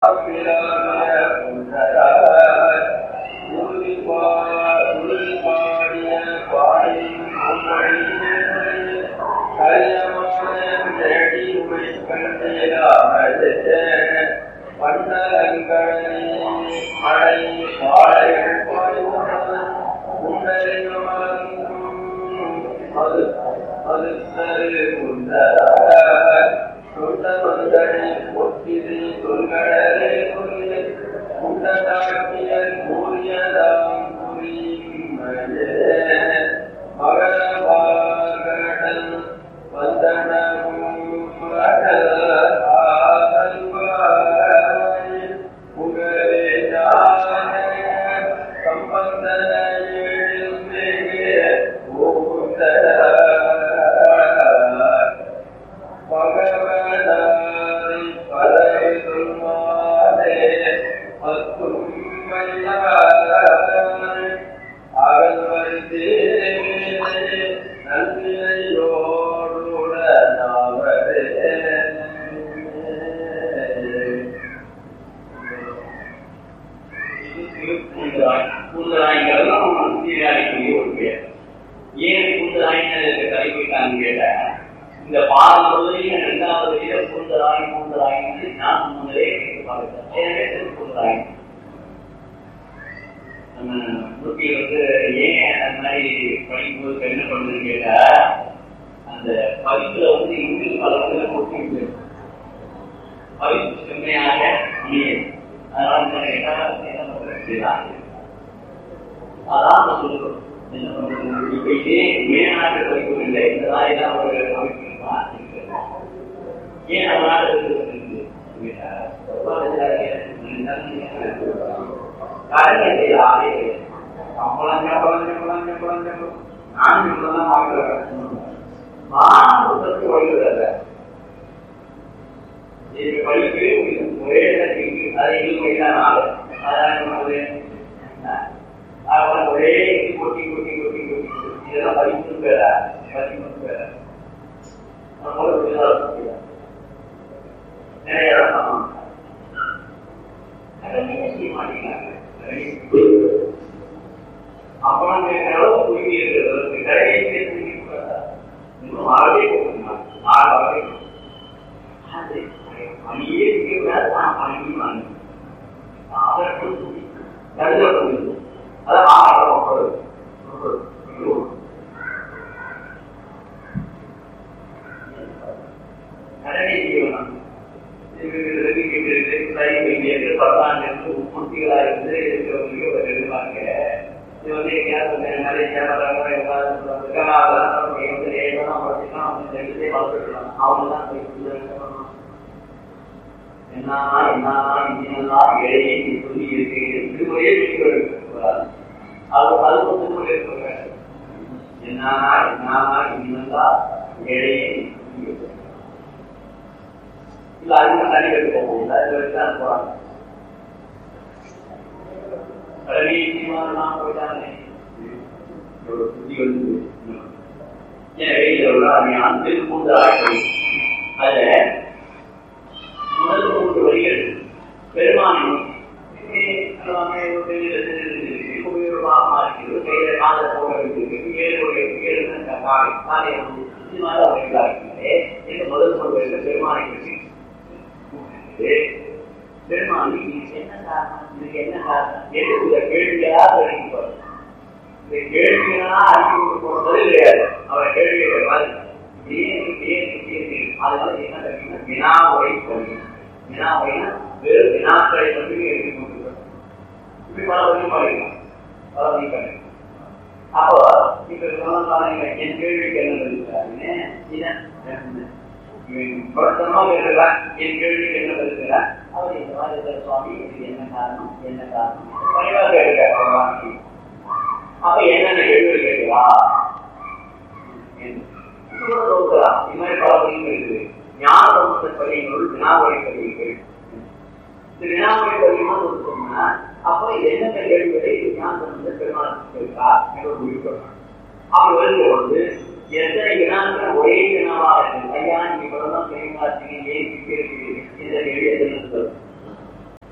எத்தனை வினாக்கள் ஒரே வினாவாக இருக்கு ஐயா நீங்க இவ்வளவுதான் தெரியுமா இருக்கீங்க ஏன் இப்படி இருக்கீங்க இந்த கேள்வி எத்தனை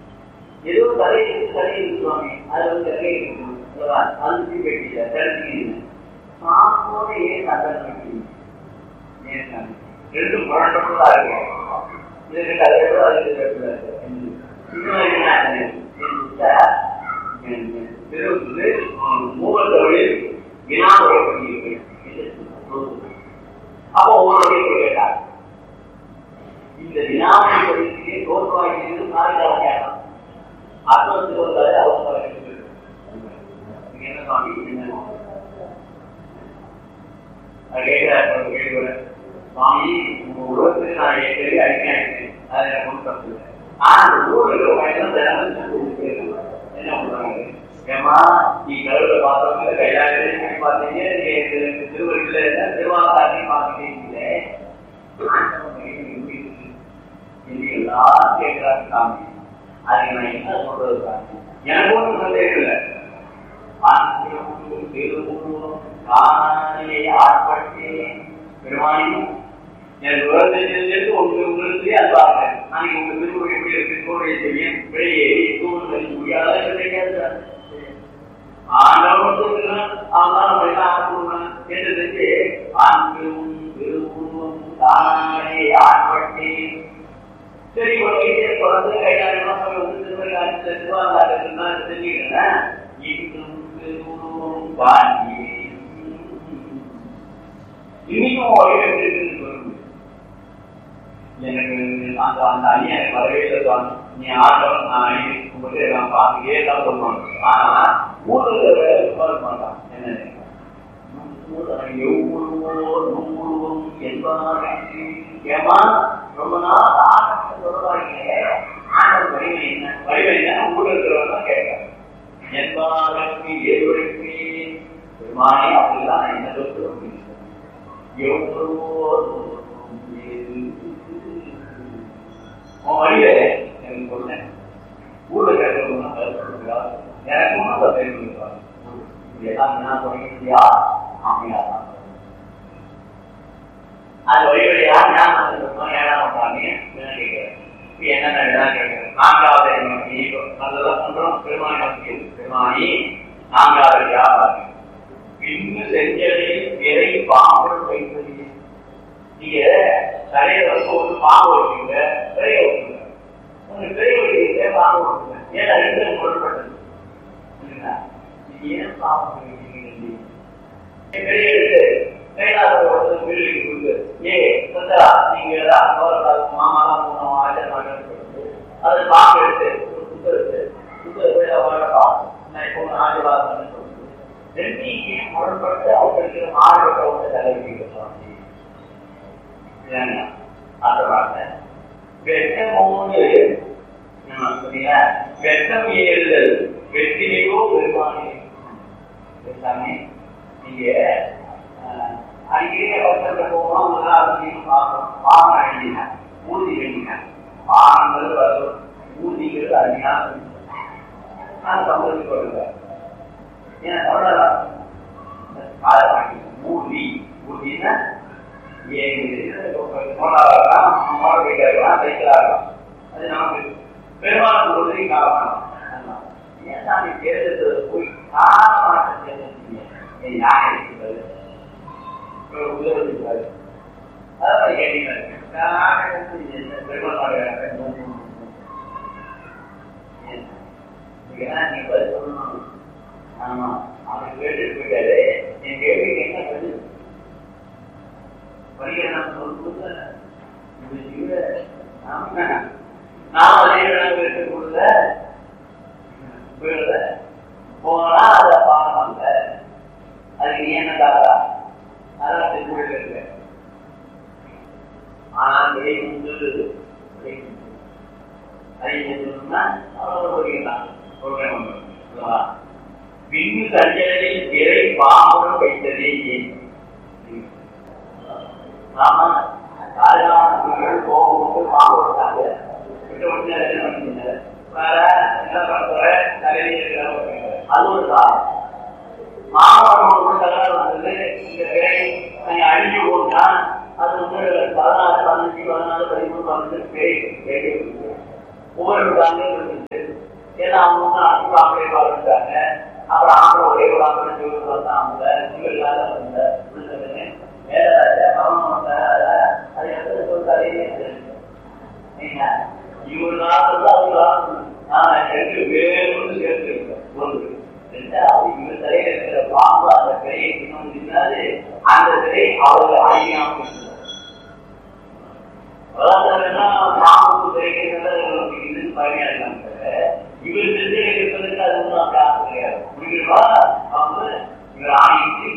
தலை இருக்கு தலை இருக்கு சுவாமி அது வந்து தலை இருக்கு அல்லவா? அது பெட்டியில தடுத்து சாப்போட ஏன் நகல் பெட்டி ஏன் நகல்? ரெண்டும் முரண்டப்பட்டதா இருக்கு இது ரெண்டு அதை விட அது இது ரெண்டு இருக்கு. இன்னும் என்ன திருவள்ளூர் மூவர் தொழில் வினாவுரை பண்ணியிருக்கிறது அப்போ ஒவ்வொரு கேட்டார் இந்த வினாவுரை பகுதியிலே தோல்வாய்க்கு காரியம் கேட்டான் அர்த்தத்துக்கு வந்தாலே அவசரம் என்ன சுவாமி என்ன அது கேட்கிறார் கேட்கிறேன் சுவாமி உங்க உலகத்துக்கு நான் ஏற்கனவே அறிக்கை அது எனக்கு ஒன்றும் தப்பு இல்லை ஆனா அந்த ஊர்ல இருக்கிற பையன் தினமும் என்ன பண்றாங்க ஏமா நீ கடவுளை பார்த்தவங்க கைலாயிரம் பார்த்தீங்க நீங்க திருவள்ளுவர் திருவாரூரையும் பார்த்துட்டீங்களே எல்லாரும் கேட்கிறாங்க சாமி அதுக்கு நான் என்ன சொல்றது சாமி எனக்கு ஒன்றும் சந்தேகம் இல்லை பெருமானியும் என் உலகத்திலிருந்து ஒன்று உங்களுக்கு அன்பாக நாளைக்கு உங்க திருக்குறள் எப்படி இருக்கு திருக்குறளை செய்யும் வெளியேறி தூண்டு முடியாத கிடைக்காது ஆண்டவன் சொல்லுகிறான் அவன் நம்ம எல்லாம் ஆட்கொள்ளணும் என்று தெரிஞ்சு ஆண்களும் திருவுருவம் தானே ஆட்பட்டேன் சரி ஒரு வயசே பிறந்து கையாளர் வந்து திருமணம் திருவாரூர் செஞ்சுக்கிறேன் இன்னும் திருவுருவம் பாண்டியே இன்னைக்கும் ஒரு இருக்குன்னு சொல்லுங்க எனக்கு அந்த அந்த அணி எனக்கு வரவே இல்லை சுவாமி. நீ ஆட்டம் நான் அணி இருக்கும்போது நான் பார்த்துக்கே தான் சொல்லுவாங்க ஆனா ஊர்ல சொல்ல மாட்டான் என்ன நூறுவோம் என்பாருக்கு ஏமா ரொம்ப நாள் ஆட்டத்தை சொல்லுவாங்க ஆண்டவர் வலிமை என்ன வலிமை என்ன ஊர்ல இருக்கிறவங்க கேட்க என்பாருக்கு ஏழுக்கு பெருமானே அப்படிலாம் நான் என்ன சொல்லுவேன் எவ்வளவோ உன் வழியில எனக்கு சொன்னேன் ஊர்ல கேட்கறவங்க எனக்கு ஒன்றும் தெரியும் இதெல்லாம் என்ன சொல்லியா அமையா அது வழி வழியா ஞாபகம் இருக்கணும் ஏழாம் சாமி கேட்கிறேன் இப்ப என்னென்ன இதெல்லாம் கேட்கிறேன் நான்காவது நோக்கி அதெல்லாம் சொல்றோம் பெருமானி நோக்கி பெருமானி நான்காவது வியாபாரம் பின்னு செஞ்சலில் விரை பாம்பு வைப்பது நீங்க தலையில வந்து ஒரு பாம்பு வைப்பீங்க விரைய வைப்பீங்க உங்க விரைய வைக்கிறீங்க பாம்பு வைப்பீங்க ஏன்னா ரெண்டு முரண்பட்டது இல்லைங்களா? இது ஏன் பாம்பு வைக்கிறீங்க வெளியே எடுத்து கைலாசம் வந்து வீட்டுக்கு கொடுத்து ஏ சந்தரா நீங்க மாமாலாம் போனோம் ஆச்சரியம் சொல்லிட்டு அது பாம்பு எடுத்து ஒரு குத்து எடுத்து குத்து எடுத்து வழக்கம் நான் இப்போ ஆசீர்வாதம் பண்ணி சொல்லிட்டு ரெண்டையும் முரண்பட்டு அவங்களுக்கு மாறுபட்ட ஒரு தலைவிங்க சுவாமி அந்த வார்த்தை வெட்டமோடு வெட்டம் ஏறுதல் வெற்றிலையோ பெருமானே சாமி நீங்க அடிக்கடி அவசரத்துல போகணும் முதல்ல அதையும் பார்க்கணும் வாங்க வேண்டிய ஊதி வேண்டிய வாகனங்கள் வரும் ஊதிங்கிறது அருமையான நான் சம்பளத்துக்கு வருவேன் ஏன்னா தமிழர் காலை வாங்கி ஊதி ஊதினா மோட்டார் பைக்காக இருக்கலாம் சைக்கிளாக இருக்கலாம் அது நமக்கு பெரும்பாலும் உதவி காரணம் ஏன் சாமி தேர்தல் போய் காரணமாக தேர்ந்தெடுத்தீங்க யார் இருக்கிறது உதவிருக்காரு அதான் கேட்டீங்க பெருமாள் நீங்க பதில் சொல்லணும் ஆமா அவர் கேட்டுட்டு போயிட்டாரு என் கேள்விக்கு என்ன பதில் படிக்கிறேன் சொல்லுங்க நான் அதே விட்டு கொடுத்த போயிடல போனா அத பாருங்க அதுக்கு நீ என்ன தாரா அதான் திருமொழியில் இருக்கு ஆனா விடை உண்டு விடை உண்டு அதை சொன்னா அவ்வளவு சொல்லிக்கலாம் சொல்றேன் விண்ணு சஞ்சலில் திரை பாம்புடன் வைத்ததே ஏன் நாம காலையில் போகும்போது பாம்பு வச்சாங்க விட்டு விட்டு என்ன பண்ணிங்க வேற என்ன பண்ற தலையில அது ஒரு காரணம் மாணவர்கள் தகவல் வந்தது இந்த திரை அழிஞ்சு போட்டா அது வந்து பதினாறு பதினஞ்சு பதினாலு பதிமூணு பதினஞ்சு பேய் பேய் ஒவ்வொரு காலையும் இருந்துச்சு ஏன்னா ஏன்னா அவங்க வந்து அன்பு அப்படியே வாழ்ந்துட்டாங்க அப்புறம் ஆம்பளை ஒரே ஒரு ஆம்பளை சிவன் வந்து ஆம்பளை சிவன் இல்லாத வந்த விழுந்ததுன்னு மேலராஜ அவன் வந்த அது எந்த சொல்றாரு நீங்க இவர் நாள் அவங்க நான் ரெண்டு பேரும் சேர்த்து ஒன்று ரெண்டாவது இவர் தலையில இருக்கிற பாம்பு அந்த சிலையை இன்னும் இல்லாது அந்த சிலை அவர்கள் அழியாமல் இருந்தது பாம்பு சிலைகள் இது பயணியா இருக்காங்க இவர் செஞ்சு இருப்பதற்கு அது ஒன்றும் காசு கிடையாது புரியுமா அவங்க இவர் ஆணைக்கு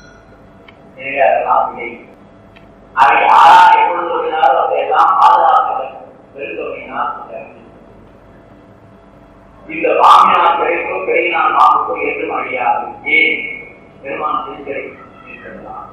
ஆசையை அதை யாரா எப்பொழுது வருகிறாரோ அதையெல்லாம் பாதுகாக்க பெருந்தொகையினா இந்த பாம்பினால் கிடைக்கும் கிடையினால் பாம்புக்கும் என்றும் அழியாது ஏன் பெருமான் திருச்சிறை இருக்கிறதான்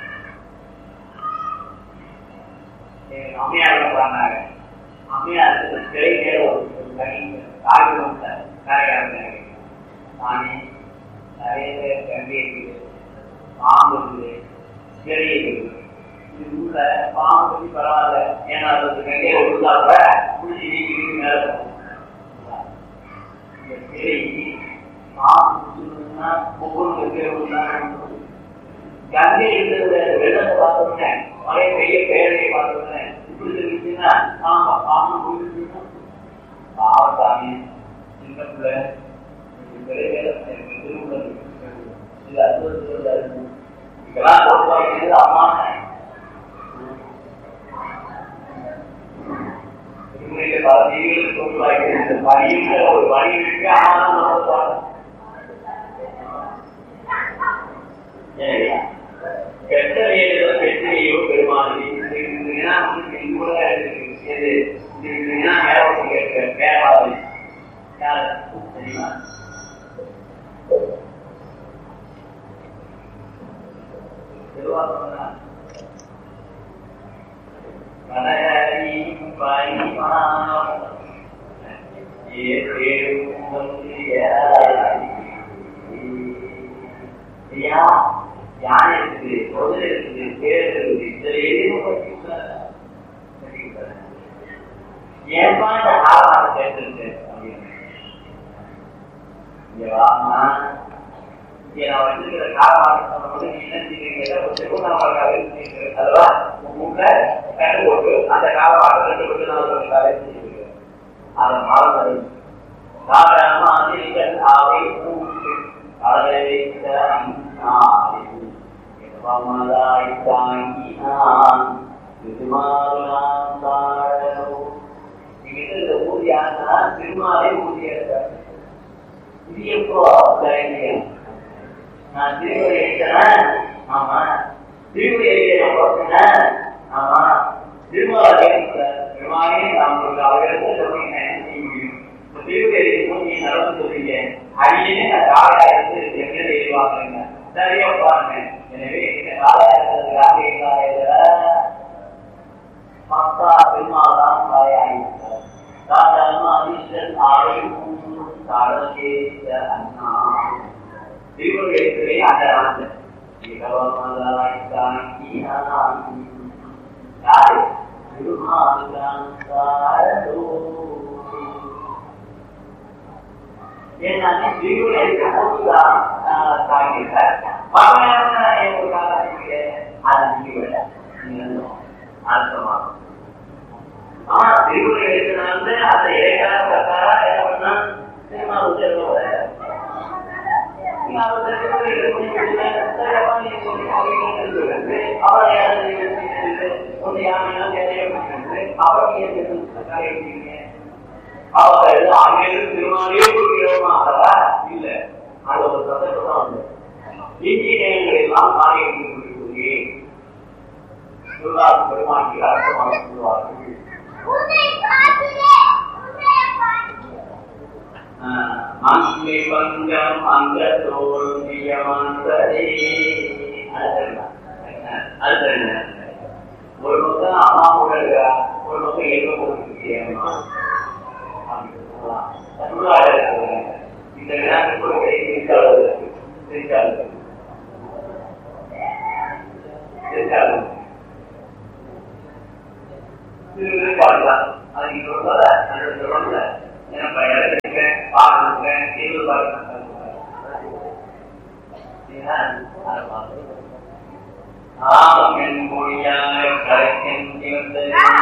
அம்மையார் பண்ணாங்க அம்மையார் சிறை நேர ஒரு தனி காகிதம் காரியம் சாமி நிறைய பேர் கண்டி இருக்குது பாம்பு இருக்குது சிறை இருக்குது இது உள்ள பாம்பு பற்றி பரவாயில்ல ஏன்னா அது கண்டியே ஒழுங்கா கூட குளிச்சு நீக்கி மேல இந்த சிறை பாம்பு ஒவ்வொரு கங்கை இருந்தது வெள்ளத்தை பார்த்தோன்னே மழை பெய்ய பேரையை பார்த்தோன்னே இப்படி இருந்துச்சுன்னா ஆமா பாம்பு போயிருச்சுன்னா பாவசாமி சின்ன பிள்ளை இது அற்புதத்தில் இதெல்லாம் பொறுப்பாக அம்மா பல தீவிகளுக்கு பொறுப்பாக வழியில் ஒரு வழி இருக்கு அம்மா தான் கெட்ட வேலையில பெற்றையோ பெருமானி கூட எது மேல கேட்க பேராது யார் தெரியுமா யானை இருக்குது குதிரை இருக்குது பேர் இருக்குது இதுல எதுவும் ஏன்பா இந்த ஆவார சேர்த்துருக்கு அப்படின்னு இங்க வாமா இங்க நான் வச்சிருக்கிற காலமாக வந்து நீ என்ன செய்வீங்க ஒரு திருவண்ணாமலை அதுவா உங்க கண்டு போட்டு அந்த காலமாக ரெண்டு கொண்டு நான் வேலை செய்வீங்க அதை மாறி காரணமாக ஆவை பூட்டு அதை பமதாய் தாங்கினான் திருமாலாம் தாழலோ இந்த ஊதியானா திருமாலை ஊதியிருக்காரு இது எப்போ தைரியம் நான் திருவடி அடிக்கிறேன் ஆமா திருவடி அடிக்கிற பார்த்தேன் ஆமா திருமாலை திருமாலே நான் உங்களுக்கு அவர்களுக்கு சொல்றீங்க திருவடி அடிக்கும் நீ நடந்து சொல்றீங்க அடியே நான் காலையாயிரத்து எங்க எழுவாங்க சரியா பாருங்க எனவே இந்த காலையாயிரத்துக்காக மக்கா பெருமாள்தான் காலையாயிருக்கிறார் சாதாரண அதிர்ஷ்டன் ஆலை தாழகேச அண்ணா திருவள்ளுவரே அந்த ஆண்டு யாரு திருமாதான் என்னன்னு திருவிழா போட்டுதான் தாங்கிட்டார் அது திருவிழா அர்த்தமாகும் ஆனா திருவிழா எடுக்கிறது அந்த ஏகார பிரகாரா என்ன பண்ணா சினிமா உச்சரிக்க அவர்கள் அங்கிருந்து திருமாலே விரோதமாகவா இல்ல அது ஒரு சந்தர்ப்பம் தான் உண்டு இன்ஜினியர்கள் எல்லாம் காரியம் கூறிய சொல்லாது பெருமாட்டி அர்த்தமாக சொல்லுவார்கள் மங்கை பங்கம் அந்த தோல்வியமந்தரே அது ஒரு பக்கம் அம்மா கூட இருக்கா ஒரு பக்கம் எங்க போட்டுருக்கேன் இந்த வினாக்கள் திருச்சாளர் திருச்சாளர் திருச்சாளர் பாடலாம் அது சொல்றத அந்த சொல்றத எனக்கு இறக்கிறேன் பாருங்க இது பாருங்க ஆமென் மொழியாக கரைக்கின்ற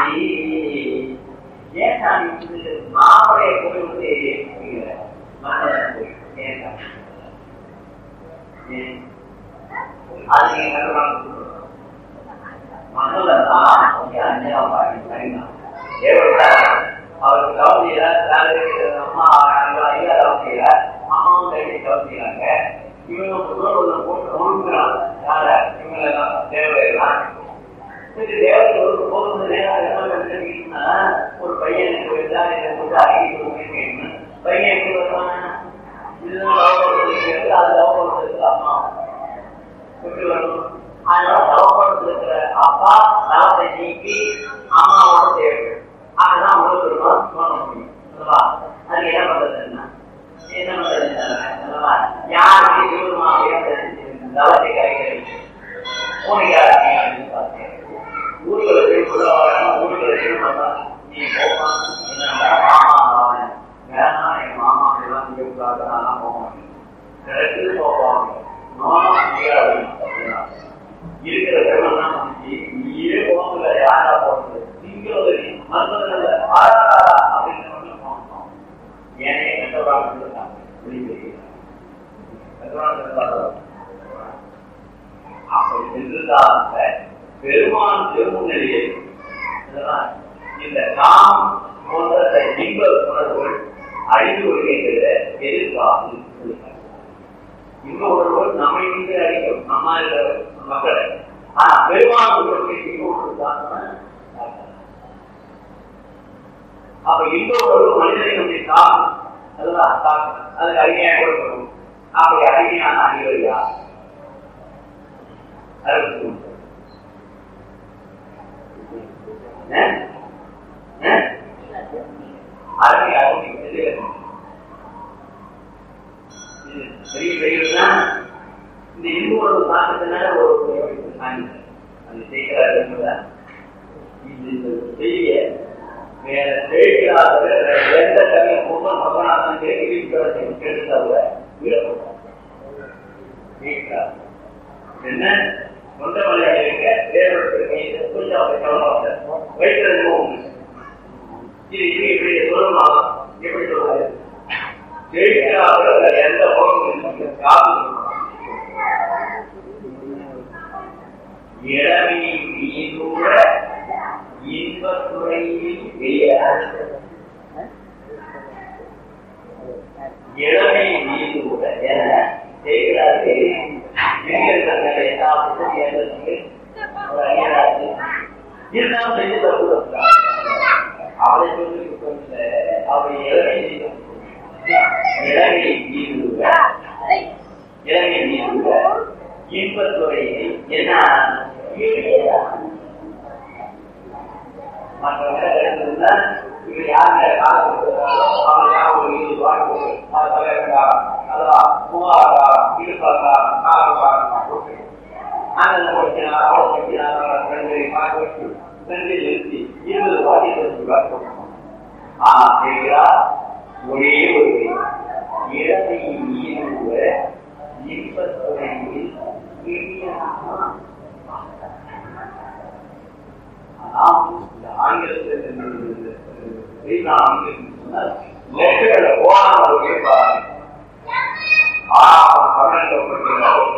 ஏன் நான் வந்து மாமலையை கொண்டு வந்து மன்னரை போய் ஏன் ஏன் அது நீங்க கண்டுபிடிக்க மன்னல தான் அஞ்சலாம் பாருங்க அவருக்கு கவனியில அம்மா ஐயா கவனியில அம்மாவும் கையை கவனிக்கிறாங்க இவங்க போட்டு ஒழுங்குறாங்க யார இவங்களெல்லாம் தேவையெல்லாம் சரி தேவதை ஒரு போகும்போது என்ன ஒரு பையனுக்கு வந்தா இதை போட்டு அடக்கி கொடுக்கணும் பையன் எப்படி வருவான் இதுதான் லவப்படுறது அது லவப்படுறது அம்மா எப்படி வரணும் அதனால லவப்படுறது இருக்கிற அப்பா நலத்தை நீக்கி அம்மாவோட தேவை அதுதான் உங்களுக்கு சொல்ல முடியும் அதுக்கு என்ன பண்றதுன்னா என்ன பண்றது யாருக்கு தீவிரமாக தவத்தை கரைக்கிறது பூனைக்காரங்க பார்த்தேன் ஊர்களை போய் சொல்ல ஊர்களை பண்ணா நீ போமா என்ன மாமா வேணா என் மாமா எல்லாம் செய்யக்கூடாது நான் போக மாட்டேன் கிடைச்சது போவாங்க மாமா முடியாது இருக்கிற திறமை வந்துச்சு நீயே போகல யாரா போறது நீங்களோ மருந்துகள் அப்படின்னு ஏனே கண்டவராக இருக்காங்க அப்படி சென்றிருந்தாங்க பெருமான் திருமுன்னிலையில் இந்த நாம் போன்ற இன்ப உணர்வுகள் அழிந்து வருகின்ற எதிர்காலம் இன்ப உணர்வுகள் நம்மை மீது அழிக்கும் நம்ம மக்களை ஆனா பெருமான் அப்ப இன்ப உணர்வு மனிதனை நம்முடைய காலம் அதுதான் தாக்கம் அதுக்கு அருமையா கொடுக்கணும் அப்படி அருமையான அறிவர் யார் அறுபத்தி அருமை அருமை பெரிய பெரியவர்னா இந்த இன்னொரு தாக்கத்தினால ஒரு அது செய்கிறார் என்பதால் இந்த செய்திய வேற செய்கிறார்கள் எந்த கவியை கும்பம் பகவான் கேட்கிறத வீடப்பட்டார் என்ன சொந்த மலையாக இருக்க வேறொரு கொஞ்சம் அப்படி கவனம் வைக்கிறது இது இது இப்படி சொல்லலாம் எப்படி சொல்றது ஜெயிக்கிறார்கள் எந்த பகுதியும் காத்து இளமை மீதூட இன்பத்துறையில் வெளியாக இளமை மீதூட என செய்கிறார்கள் இருந்தாலும் செஞ்சு தப்பு அவளை சொல்லி அவளை இளமை இளமை மீதுக இளமை மீதுக இன்பத்துறையை என்ன மற்றவங்க எடுத்ததுன்னா இவர் யாருங்க காசு அவங்க யாரும் ஒரு இது வாங்கி அது தலைவர்களா அதான் மூவாரா இருப்பாரா காரா போட்டு அந்த படிக்கிறார் அவர் படிக்கிறார் ரெண்டு பார்க்க வச்சு ரெண்டு நிறுத்தி இருபது பாட்டி வச்சு ஆனா செய்கிறார் ஒரே ஒரு இறதை மீறுவ இன்பத்துறையில் ஆங்கிலத்தில் லெட்டர்ல போனாங்க கேட்பாங்க ஆறாம் பன்னெண்டு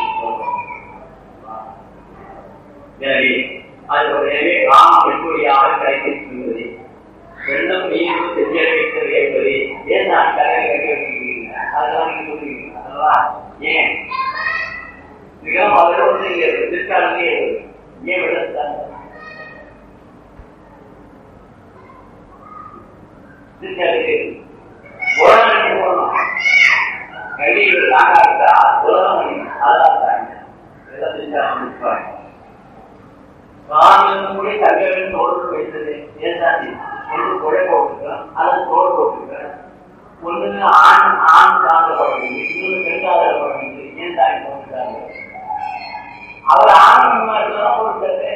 எனவே அது எனவே ராமம் எப்படியாக கிடைக்கின்றது வெள்ளம் நீர் தெரிய வைத்தது என்பது ஏன் நான் கலை வைக்கிறீங்க அதெல்லாம் நீங்க சொல்றீங்க அல்லவா ஏன் மிகவும் அதில் வந்து இங்க திருக்காலே ஏன் விடத்தாங்க திருக்காலே உலகம் போகணும் கல்வியில் நாகாட்டா உலகம் அதான் தாங்க இதெல்லாம் திருச்சாங்க கூட தங்கவேன் தோடு வைத்தது ஏசாதி ஒன்று கொடை போட்டிருக்கிறேன் அல்லது தோடு போட்டிருக்கிறேன் ஒன்று ஆண் ஆண் சார்ந்தப்படுறது இன்னொரு பெண் சார்ந்தப்படுறது ஏன் தாய் போட்டுட்டாங்க அவர் ஆண் போட்டாரு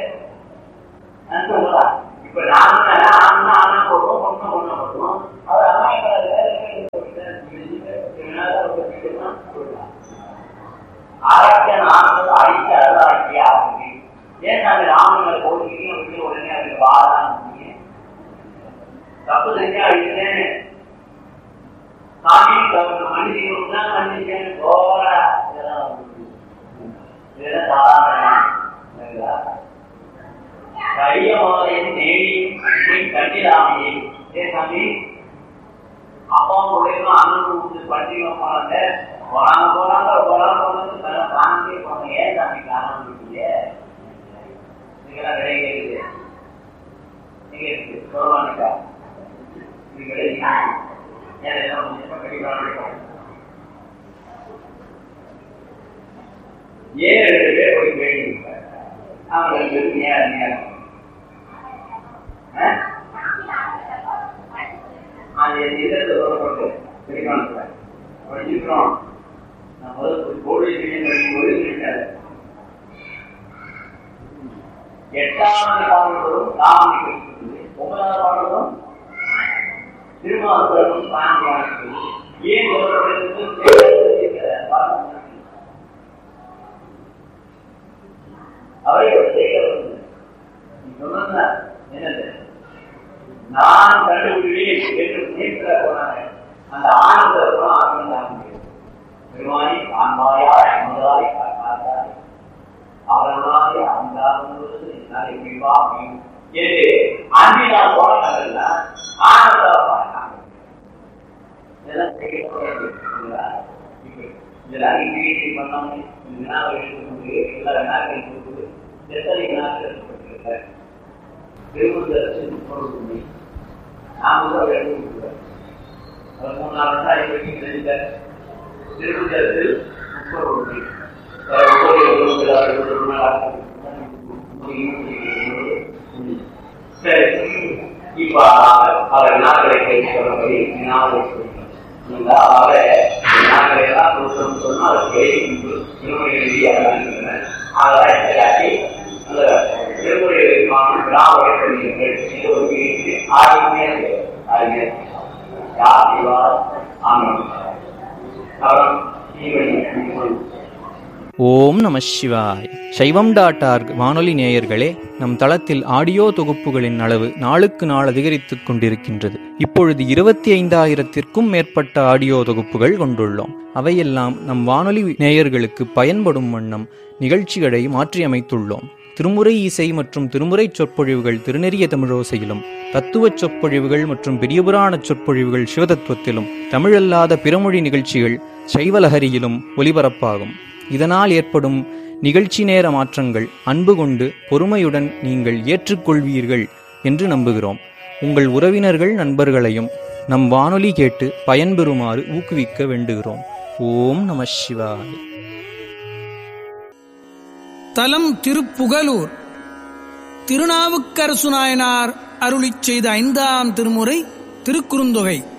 இப்ப நாம ஆண் ஆனா போடுவோம் பொண்ணு பொண்ணு போடுவோம் அவர் அம்மா அரக்கன் ஆனது அடித்து அருளாட்சி ஆகுது ஏன் அந்த ராமங்களை போட்டியும் விட்டு உடனே அதுக்கு வாழலாம் தப்பு செஞ்சா அடிக்கிறேன்னு சாமி மனுஷன் தான் மனுஷன் போற இதெல்லாம் இதெல்லாம் சாதாரண கையமாலையும் தேடியும் கட்டிடாமையே ஏ சாமி அப்பா பிள்ளைகளும் அண்ணன் வந்து பண்டிகை போனாங்க போனாங்க போனாங்க போனாங்க போனாங்க தலை தானே போனாங்க ஏன் சாமி காரணம் இருக்கீங்க நீங்களாம் கிடையாது நீங்க இருக்கு சொல்லுவானுக்கா இது கிடையாது ஏன் எல்லாம் கண்டிப்பாக ஏன் ரெண்டு பேர் போய் கேள்வி அவங்களுக்கு நேரம் நேரம் அது இதற்கு சொல்லப்பட்டு தெரிவிக்கணும் படிச்சிருக்கிறோம் நான் முதல்ல கோழி படிக்கும்போது சொல்லிட்டாரு எட்டாவது பாடல்களும் தாமரை குறிப்பிட்டது ஒன்பதாவது பாடலும் திருமாவளவனும் தாமரை ஏன் அவரை ஒரு செய்கிறது சொன்ன என்னது நான் கண்டுபிடிவேன் என்று நேற்று போனாங்க அந்த ஆனந்த ஆனந்தாக பெருமானி ஆன்மாயா அமுதாய் காத்தாய் அவர்களாலே அந்தாவது என்னாலே முடிவா முடியும் என்று அன்பினால் போனாங்கல்ல ஆனந்த இதெல்லாம் இதெல்லாம் இங்கிலீஷ் பண்ணாம வினாவை எடுத்துக்கொண்டு எல்லா வினாக்கள் கொடுத்து எத்தனை வினாக்கள் எடுக்கப்பட்டிருக்கிறார் திருமணத்தின் பொருள் உண்மை நாம் முதல் எழுதியிருக்கிறார் அவர் மூணு நாலு வருஷம் ஐம்பத்தி தெரிந்த திருமணத்தில் முப்பது உண்மை சரி இப்ப அவர் வினாக்களை கேட்டு சொல்லபடி வினாவை சொல்லுங்கள் அவரை நாங்கள் எல்லாம் கொடுத்தோம் சொன்னா அதை கேட்டு திருமுறை எழுதியாக அதெல்லாம் காட்டி அந்த திருமுறைகளுக்கான விழாவை சொல்லுங்கள் இது ஒரு கேட்டு ஆயுமே ஆயுமே யார் ஆனந்த் அவன் தீவனி ஓம் நம சிவாய் சைவம் டாட் ஆர்க் வானொலி நேயர்களே நம் தளத்தில் ஆடியோ தொகுப்புகளின் அளவு நாளுக்கு நாள் அதிகரித்துக் கொண்டிருக்கின்றது இப்பொழுது இருபத்தி ஐந்தாயிரத்திற்கும் மேற்பட்ட ஆடியோ தொகுப்புகள் கொண்டுள்ளோம் அவையெல்லாம் நம் வானொலி நேயர்களுக்கு பயன்படும் வண்ணம் நிகழ்ச்சிகளை மாற்றியமைத்துள்ளோம் திருமுறை இசை மற்றும் திருமுறை சொற்பொழிவுகள் திருநெறிய தமிழோசையிலும் தத்துவ சொற்பொழிவுகள் மற்றும் பெரியபுராண சொற்பொழிவுகள் சிவதத்துவத்திலும் தமிழல்லாத பிறமொழி நிகழ்ச்சிகள் சைவலஹரியிலும் ஒலிபரப்பாகும் இதனால் ஏற்படும் நிகழ்ச்சி நேர மாற்றங்கள் அன்பு கொண்டு பொறுமையுடன் நீங்கள் ஏற்றுக்கொள்வீர்கள் என்று நம்புகிறோம் உங்கள் உறவினர்கள் நண்பர்களையும் நம் வானொலி கேட்டு பயன்பெறுமாறு ஊக்குவிக்க வேண்டுகிறோம் ஓம் நம சிவாய் தலம் திருப்புகலூர் திருநாவுக்கரசு நாயனார் அருளிச் செய்த ஐந்தாம் திருமுறை திருக்குறுந்தொகை